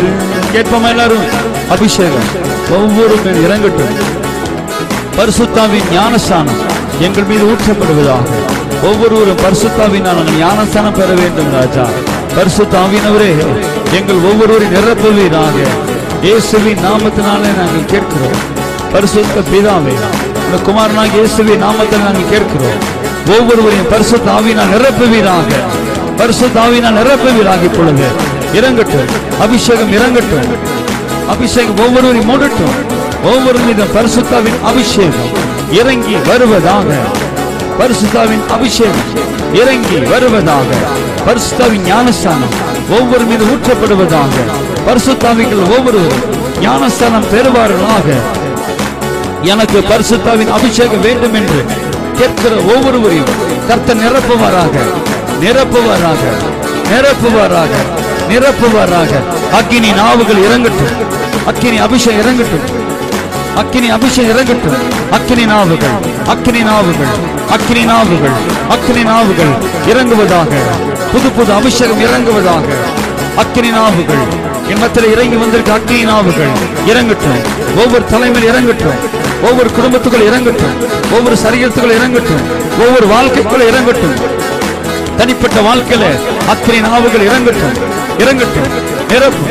கேட்போமா எல்லாரும் அபிஷேகம் ஒவ்வொரு மேல் இறங்கட்டும் பரிசுத்தாவின் ஞானஸ்தானம் எங்கள் மீது ஊற்றப்படுவதாக ஒவ்வொருவரும் பரிசுத்தாவின் நாங்கள் ஞானஸ்தானம் பெற வேண்டும் ராஜா பரிசுத்தாவினவரே எங்கள் ஒவ்வொருவரையும் நிரப்புவீராக இயேசுவின் நாமத்தினாலே நாங்கள் கேட்கிறோம் பரிசுத்த பிதாவே இந்த குமாரனாக இயேசுவின் நாமத்தில் நாங்கள் கேட்கிறோம் ஒவ்வொருவரையும் பரிசுத்த ஆவினால் நிரப்புவீராக பரிசுத்த ஆவினால் நிரப்புவீராக இப்பொழுது இறங்கட்டும் அபிஷேகம் இறங்கட்டும் அபிஷேகம் ஒவ்வொருவரையும் மூடட்டும் ஒவ்வொரு மீதும் பரிசுத்தாவின் அபிஷேகம் இறங்கி வருவதாக பரிசுத்தாவின் அபிஷேகம் இறங்கி வருவதாக பரிசுத்தாவின் ஞானஸ்தானம் ஒவ்வொரு மீது ஊற்றப்படுவதாக பரிசுத்தாவிகள் ஒவ்வொருவரும் ஞானஸ்தானம் பெறுவார்களாக எனக்கு பரிசுத்தாவின் அபிஷேகம் வேண்டும் என்று கேட்கிற ஒவ்வொருவரையும் கர்த்தர் நிரப்புவாராக நிரப்புவாராக நிரப்புவாராக நிரப்புவாராக அக்கினி நாவுகள் இறங்கட்டும் அக்கினி அபிஷேகம் இறங்கட்டும் அக்கினி அபிஷேகம் இறங்கட்டும் அக்கினி நாவுகள் அக்கினி நாவுகள் அக்கினி நாவுகள் அக்கினி நாவுகள் இறங்குவதாக புது புது அபிஷேகம் இறங்குவதாக அக்கினி நாவுகள் என் மத்தியில் இறங்கி வந்திருக்க அக்கினி நாவுகள் இறங்கட்டும் ஒவ்வொரு தலைமையில் இறங்கட்டும் ஒவ்வொரு குடும்பத்துக்குள் இறங்கட்டும் ஒவ்வொரு சரீரத்துக்குள் இறங்கட்டும் ஒவ்வொரு வாழ்க்கைக்குள்ள இறங்கட்டும் தனிப்பட்ட வாழ்க்கையில அக்கினி நாவுகள் இறங்கட்டும் இறங்கட்டும் நிரப்பும்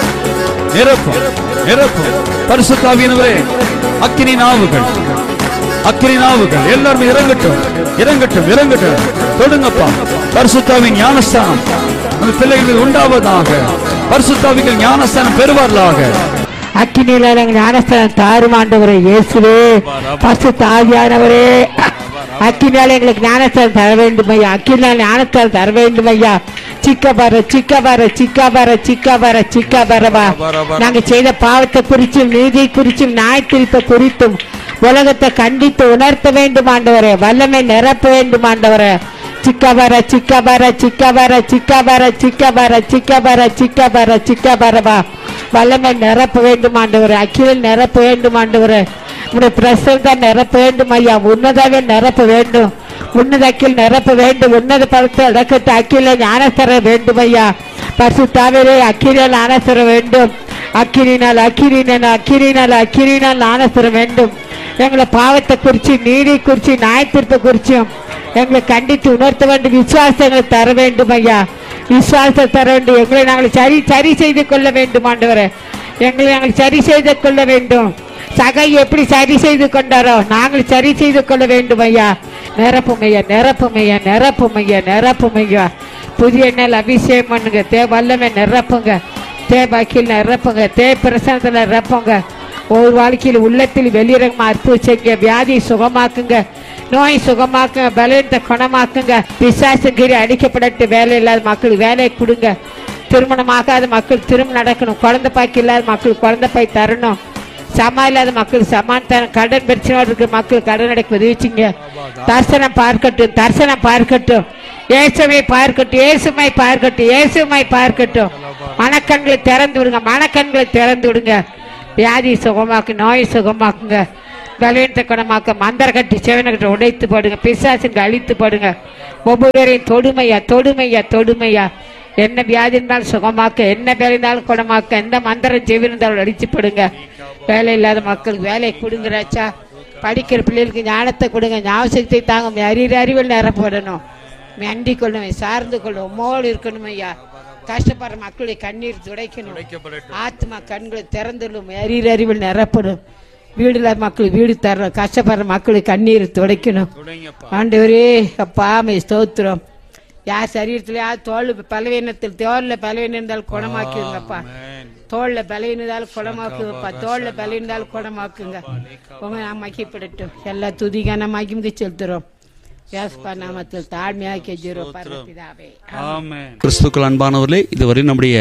நிரப்பும் நிரப்பும் பரிசுத்தாவியனவரே அக்கினி நாவுகள் அக்கினி நாவுகள் எல்லாரும் இறங்கட்டும் இறங்கட்டும் இறங்கட்டும் தொடுங்கப்பா பரிசுத்தாவின் ஞானஸ்தானம் அந்த பிள்ளைகளுக்கு உண்டாவதாக பரிசுத்தாவிகள் ஞானஸ்தானம் பெறுவார்களாக அக்கினியில எங்கள் ஞானஸ்தானம் தாருமாண்டவரே இயேசுவே பசு தாவியானவரே அக்கினால் எங்களுக்கு ஞானஸ்தானம் தர வேண்டும் ஐயா அக்கினால் ஞானஸ்தானம் தர வேண்டும் ஐயா சிக்கபர சிக்கபர சிக்கபர சிக்கபர சிக்கபரவா நாங்க செய்த பாவத்தை குறிச்சும் நீதி குறிச்சும் நாய் திருப்ப குறித்தும் உலகத்தை கண்டித்து உணர்த்த வேண்டும் ஆண்டவரே வல்லமை நிரப்ப வேண்டும் ஆண்டவரே சிக்கபர சிக்கபர சிக்கபர சிக்கபர சிக்கபர சிக்கபர சிக்கபர சிக்கபரவா வல்லமை நிரப்ப வேண்டும் ஆண்டவரே அக்கிலில் நிரப்ப வேண்டும் ஆண்டவரே உடைய பிரசந்த நிரப்ப வேண்டும் ஐயா உன்னதாவே நிரப்ப வேண்டும் உன்னத அக்கில் நிரப்ப வேண்டும் உன்னத பலத்தை இடக்கட்டு அக்கில ஞானஸ்தர வேண்டும் ஐயா பரிசுத்தாவிலே அக்கிரியால் ஞானஸ்தர வேண்டும் அக்கிரினால் அக்கிரினால் அக்கிரினால் அக்கிரினால் ஞானஸ்தர வேண்டும் எங்களை பாவத்தை குறித்து நீதி குறித்து நியாயத்திற்பை குறிச்சும் எங்களை கண்டித்து உணர்த்த வேண்டும் விசுவாசங்களை தர வேண்டும் ஐயா விசுவாசத்தை தர வேண்டும் எங்களை நாங்கள் சரி சரி செய்து கொள்ள வேண்டும் ஆண்டவரே எங்களை நாங்கள் சரி செய்து கொள்ள வேண்டும் சகை எப்படி சரி செய்து கொண்டாரோ நாங்கள் சரி செய்து கொள்ள வேண்டும் ஐயா நிரப்பும் ஐயா நிரப்பும் ஐயா நிரப்பும் ஐயா நிரப்பும் ஐயா புதிய எண்ணெயில் அபிஷேகம் பண்ணுங்க தே வல்லமை நிரப்புங்க தே பாக்கியில் நிரப்புங்க தே பிரசனத்தில் நிரப்புங்க ஒவ்வொரு வாழ்க்கையில் உள்ளத்தில் வெளியிறங்கமா அற்புதம் செய்யுங்க வியாதியை சுகமாக்குங்க நோய் சுகமாக்குங்க பலவீனத்தை குணமாக்குங்க பிசாசுங்கிரி அடிக்கப்படட்டு வேலை இல்லாத மக்களுக்கு வேலையை கொடுங்க திருமணமாகாத மக்கள் திருமணம் நடக்கணும் குழந்தை பாக்கி இல்லாத மக்கள் குழந்தை பாய் தரணும் சமா இல்லாத மக்கள் சமான் தரணும் கடன் பிரச்சனையோடு இருக்கிற மக்கள் கடன் அடைக்க உதவிச்சிங்க தரிசனம் பார்க்கட்டும் தரிசனம் பார்க்கட்டும் இயேசுமை பார்க்கட்டும் இயேசுமை பார்க்கட்டும் இயேசுமை பார்க்கட்டும் மனக்கண்களை திறந்து விடுங்க மனக்கண்களை திறந்து விடுங்க வியாதி சுகமாக்கு நோய் சுகமாக்குங்க பலவீனத்தை குணமாக்க மந்தர கட்டி செவனக்கட்டை உடைத்து போடுங்க பிசாசுங்க அழித்து போடுங்க ஒவ்வொருவரையும் தொடுமையா தொடுமையா தொடுமையா என்ன வியாதி இருந்தாலும் சுகமாக்க என்ன வேலை இருந்தாலும் குணமாக்க எந்த மந்திரம் செவி இருந்தாலும் அடிச்சு போடுங்க வேலை இல்லாத மக்களுக்கு வேலை கொடுங்கறாச்சா படிக்கிற பிள்ளைகளுக்கு ஞானத்தை கொடுங்க ஞாபகத்தை தாங்க அறிவு அறிவில் நிரப்படணும் அண்டி கொள்ளணும் சார்ந்து கொள்ளும் மோடு இருக்கணும் ஐயா கஷ்டப்படுற மக்களுடைய கண்ணீர் துடைக்கணும் ஆத்மா கண்களை திறந்துள்ளும் அறிவு அறிவில் நிரப்படும் வீடு இல்லாத மக்களுக்கு வீடு தரணும் கஷ்டப்படுற மக்களுக்கு கண்ணீர் துடைக்கணும் ஆண்டவரே அப்பா மை ஸ்தோத்திரம் யார் சரீரத்துல யார் தோல் பலவீனத்தில் தோல்ல பலவீனம் இருந்தாலும் குணமாக்கிடுங்கப்பா தோல்ல பலவீனம் இருந்தாலும் குணமாக்குங்கப்பா தோல்ல பலவீனம் இருந்தாலும் குணமாக்குங்க உங்க நாம் மகிப்படட்டும் எல்லா துதிகான மகிழ்ந்து செலுத்துறோம் யாஸ்பா நாமத்தில் தாழ்மையாக கெஜிரோ பரப்பிதாவே ஆமென் கிறிஸ்துக்கள் அன்பானவர்களே இதுவரை நம்முடைய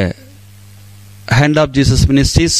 hand of Jesus ministries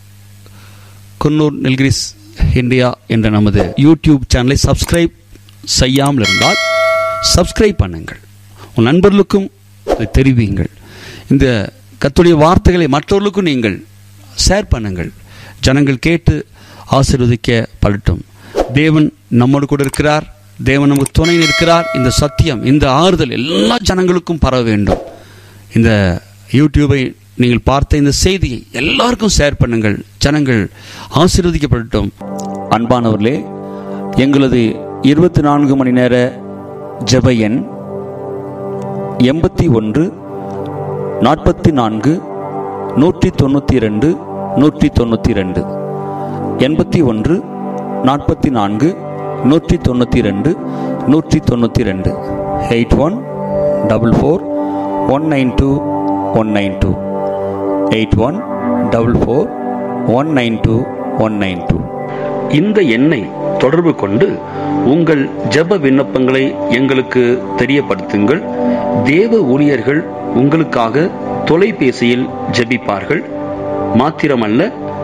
Coonoor Nilgiris India என்ற நமது யூடியூப் சேனலை சப்ஸ்கிரைப் செய்யாமல் இருந்தால் சப்ஸ்கிரைப் பண்ணுங்கள் உன் நண்பர்களுக்கும் இதை தெரிவியுங்கள் இந்த கத்துடைய வார்த்தைகளை மற்றவர்களுக்கும் நீங்கள் ஷேர் பண்ணுங்கள் ஜனங்கள் கேட்டு ஆசீர்வதிக்க படட்டும் தேவன் நம்மோடு கூட இருக்கிறார் தேவன் நமக்கு துணை நிற்கிறார் இந்த சத்தியம் இந்த ஆறுதல் எல்லா ஜனங்களுக்கும் பரவ வேண்டும் இந்த யூடியூபை நீங்கள் பார்த்த இந்த செய்தியை எல்லாருக்கும் ஷேர் பண்ணுங்கள் ஜனங்கள் ஆசீர்வதிக்கப்படட்டும் அன்பானவர்களே எங்களது இருபத்தி நான்கு மணி நேர ஜெப எண் எண்பத்தி ஒன்று நாற்பத்தி நான்கு நூற்றி தொண்ணூற்றி ரெண்டு நூற்றி தொண்ணூற்றி ரெண்டு எண்பத்தி ஒன்று நாற்பத்தி நான்கு நூற்றி தொண்ணூற்றி ரெண்டு நூற்றி தொண்ணூற்றி ரெண்டு eight one double four one nine two one nine two eight one double four one nine two one nine two இந்த எண்ணை தொடர்பு கொண்டு உங்கள் ஜெப விண்ணப்பங்களை எங்களுக்கு தெரியப்படுத்துங்கள் தேவ ஊழியர்கள் உங்களுக்காக தொலைபேசியில் ஜெபிப்பார்கள் மாத்திரமல்ல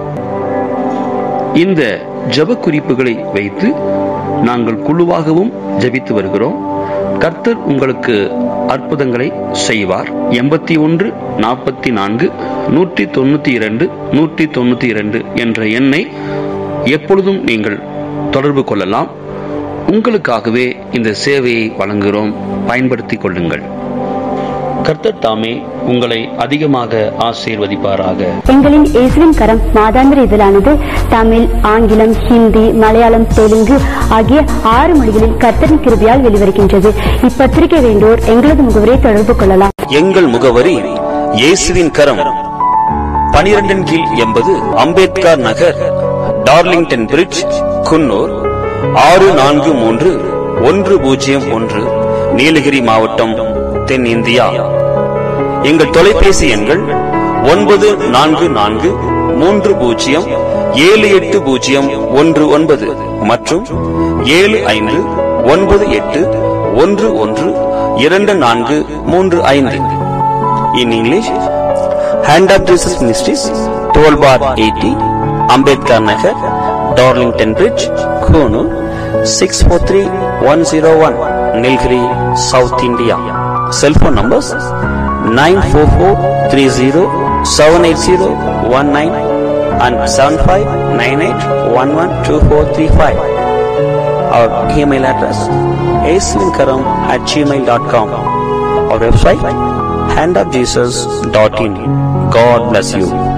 இந்த ஜெப குறிப்புகளை வைத்து நாங்கள் குழுவாகவும் ஜெபித்து வருகிறோம் கர்த்தர் உங்களுக்கு அற்புதங்களை செய்வார் எண்பத்தி ஒன்று நாற்பத்தி நான்கு நூற்றி தொண்ணூத்தி இரண்டு நூற்றி தொண்ணூத்தி இரண்டு என்ற எண்ணை எப்பொழுதும் நீங்கள் தொடர்பு கொள்ளலாம் உங்களுக்காகவே இந்த சேவையை வழங்குகிறோம் பயன்படுத்திக் கொள்ளுங்கள் கர்த்தர் தாமே உங்களை அதிகமாக ஆசீர்வதிப்பாராக எங்களின் இயேசுவின் கரம் மாதாந்திர இதழானது தமிழ் ஆங்கிலம் ஹிந்தி மலையாளம் தெலுங்கு ஆகிய ஆறு மொழிகளில் கர்த்தரின் கிருபியால் வெளிவருகின்றது இப்பத்திரிகை வேண்டோர் எங்களது முகவரை தொடர்பு கொள்ளலாம் எங்கள் முகவரி இயேசுவின் கரம் பனிரெண்டின் கீழ் எண்பது அம்பேத்கர் நகர் டார்லிங்டன் பிரிட்ஜ் குன்னூர் ஆறு நான்கு மூன்று ஒன்று பூஜ்ஜியம் ஒன்று நீலகிரி மாவட்டம் தென்னிந்தியா எங்கள் தொலைபேசி எண்கள் ஒன்பது நான்கு நான்கு மூன்று பூஜ்ஜியம் ஏழு எட்டு பூஜ்ஜியம் ஒன்று ஒன்பது மற்றும் ஏழு ஐந்து ஒன்பது எட்டு ஒன்று ஒன்று இரண்டு நான்கு மூன்று ஐந்து in English hand of Jesus ministries twelve four eighty Ambedkar Nagar Darlington bridge Coonoor six four three one zero one Nilgiri South India cellphone numbers nine four four three zero seven eight zero one nine and seven five nine eight one one two four three five our email address ஏசுவின்கரம் at Gmail dot com our website handofjesus.in. God bless you.